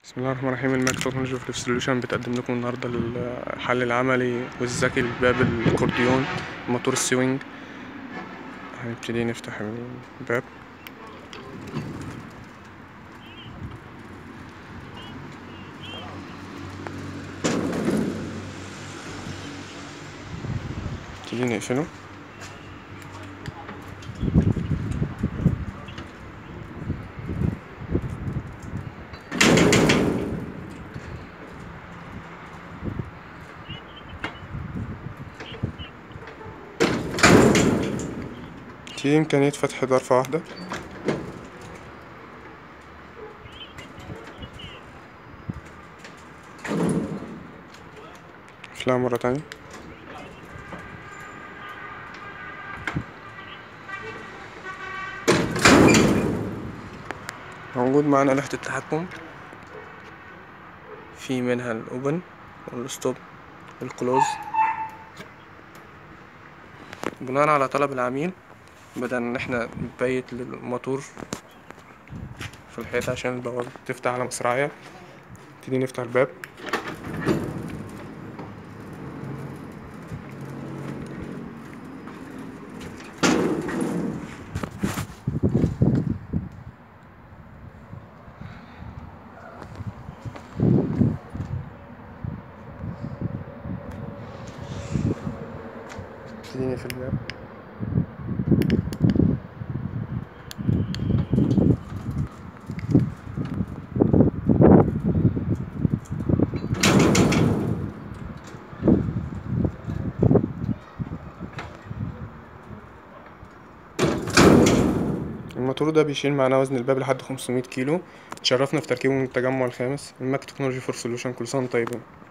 بسم الله الرحمن الرحيم الماك تكنولوجي فليب سوليوشن بتقدم لكم النهارده الحل العملي والذكي لباب الاكورديون موتور السوينج هنبتدي نفتح الباب نبتدي نقفله في إمكانية فتح ضرفة واحدة اقفلها مرة تانية موجود معانا لوحة التحكم في منها الأوبن والستوب والكلوز بناء على طلب العميل بدأنا إن احنا نبيت للموتور في الحيط عشان البوابة تفتح على مصراعية نبتدي نفتح الباب نبتدي نقفل الباب الموتور ده بيشيل معانا وزن الباب لحد 500 كيلو اتشرفنا في تركيبه من التجمع الخامس الماك تكنولوجي فور سوليوشن كل سنه وانتم طيبين